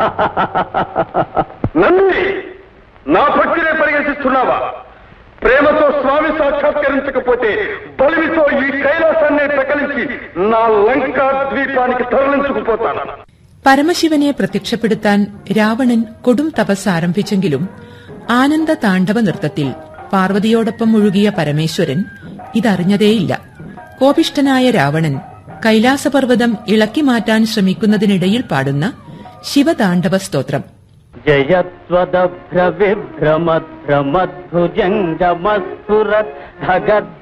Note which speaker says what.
Speaker 1: నంది నా భక్తినే పరిగణిస్తున్నావా ప్రేమతో స్వామి సాక్షాత్కరించకపోతే బలిమితో ఈ కైలాసాన్ని ప్రకలించి నా లంకా ద్వీపానికి తరలించుకుపోతాను
Speaker 2: പരമശിവനെ പ്രത്യക്ഷപ്പെടുത്താൻ രാവണൻ കൊടും തപസ് ആരംഭിച്ചെങ്കിലും ആനന്ദ താണ്ഡവ നൃത്തത്തിൽ പാർവതിയോടൊപ്പം മുഴുകിയ പരമേശ്വരൻ ഇതറിഞ്ഞതേയില്ല കോപിഷ്ഠനായ രാവണൻ കൈലാസപർവ്വതം ഇളക്കി മാറ്റാൻ ശ്രമിക്കുന്നതിനിടയിൽ പാടുന്ന ശിവതാണ്ഡവ സ്തോത്രം
Speaker 3: జయత్వదభ్ర విభ్రమద్భ్రమద్భుజంగమస్ఫురత్